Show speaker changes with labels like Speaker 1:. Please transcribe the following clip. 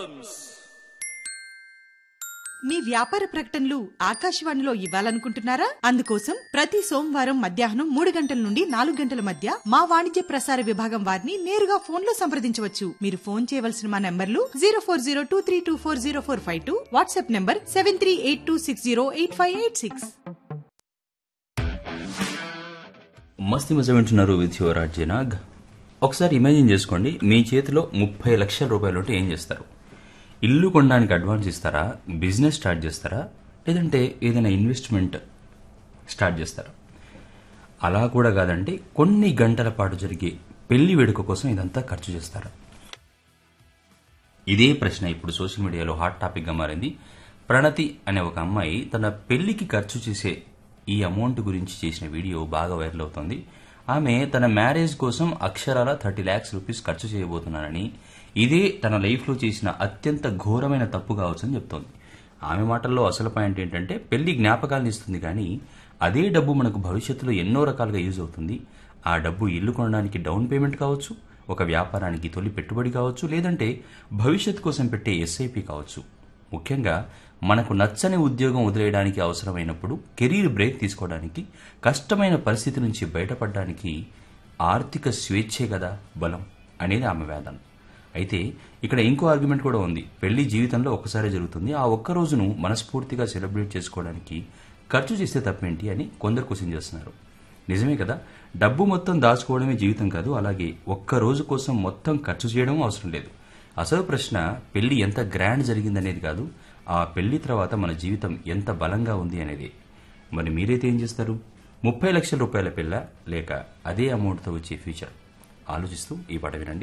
Speaker 1: problems
Speaker 2: మీ వ్యాపార ప్రకటనలు ఆకాశవాణిలో ఇవ్వాలనుకుంటున్నారా అందుకోసం ప్రతి సోమవారం మధ్యాహ్నం మూడు గంటల నుండి నాలుగు గంటల మధ్య మా వాణిజ్య ప్రసార విభాగం వారిని నేరుగా ఫోన్ లో సంప్రదించవచ్చు మీరు ఫోన్ చేయవలసిన మా నంబర్లు zero four zero two three two four zero four five two WhatsApp number seven three eight two six zero eight five eight six
Speaker 3: Masti Maza వింటున్నారు విత్ యువర్ జనాగ్ ఒకసారి ఇమాజిన్ చేసుకోండి మీ చేతిలో ముప్పై లక్షల రూపాయలు ఉంటే ఏం చేస్తారు ఇల్లు కొనడానికి అడ్వాన్స్ ఇస్తారా బిజినెస్ స్టార్ట్ చేస్తారా లేదంటే ఏదైనా ఇన్వెస్ట్మెంట్ స్టార్ట్ చేస్తారా అలా కూడా కాదంటే కొన్ని గంటల పాటు జరిగే పెళ్లి వేడుక కోసం ఇదంతా ఖర్చు చేస్తారా ఇదే ప్రశ్న ఇప్పుడు సోషల్ మీడియాలో హాట్ టాపిక్ గా మారింది ప్రణతి అనే ఒక అమ్మాయి తన పెళ్లికి ఖర్చు చేసే ఈ అమౌంట్ గురించి చేసిన వీడియో బాగా వైరల్ అవుతోంది ఆమె తన మ్యారేజ్ కోసం అక్షరాల థర్టీ ల్యాక్స్ రూపీస్ ఖర్చు చేయబోతున్నానని ఇదే తన లైఫ్ లో చేసిన అత్యంత ఘోరమైన తప్పు కావచ్చని చెప్తోంది ఆమె మాటల్లో అసలు పాయింట్ ఏంటంటే పెళ్లి జ్ఞాపకాలను ఇస్తుంది కానీ అదే డబ్బు మనకు భవిష్యత్తులో ఎన్నో రకాలుగా యూజ్ అవుతుంది ఆ డబ్బు ఇల్లు కొనడానికి డౌన్ పేమెంట్ కావచ్చు ఒక వ్యాపారానికి తొలి పెట్టుబడి కావచ్చు లేదంటే భవిష్యత్ కోసం పెట్టే ఎస్ఐపి కావచ్చు ముఖ్యంగా మనకు నచ్చని ఉద్యోగం వదిలేయడానికి అవసరమైనప్పుడు కెరీర్ బ్రేక్ తీసుకోవడానికి కష్టమైన పరిస్థితి నుంచి బయటపడడానికి ఆర్థిక స్వేచ్ఛే కదా బలం అనేది ఆమె వేదన అయితే ఇక్కడ ఇంకో ఆర్గ్యుమెంట్ కూడా ఉంది పెళ్లి జీవితంలో ఒక్కసారి జరుగుతుంది ఆ ఒక్క రోజును మనస్ఫూర్తిగా సెలబ్రేట్ చేసుకోవడానికి ఖర్చు చేస్తే తప్పేంటి అని కొందరు క్వశ్చన్ చేస్తున్నారు నిజమే కదా డబ్బు మొత్తం దాచుకోవడమే జీవితం కాదు అలాగే ఒక్క రోజు కోసం మొత్తం ఖర్చు చేయడం అవసరం లేదు అసలు ప్రశ్న పెళ్లి ఎంత గ్రాండ్ జరిగిందనేది కాదు ఆ పెళ్లి తర్వాత మన జీవితం ఎంత బలంగా ఉంది అనేది మరి మీరైతే ఏం చేస్తారు ముప్పై లక్షల రూపాయల పిల్ల లేక అదే అమౌంట్తో వచ్చే ఫ్యూచర్ ఆలోచిస్తూ ఈ పాట వినండి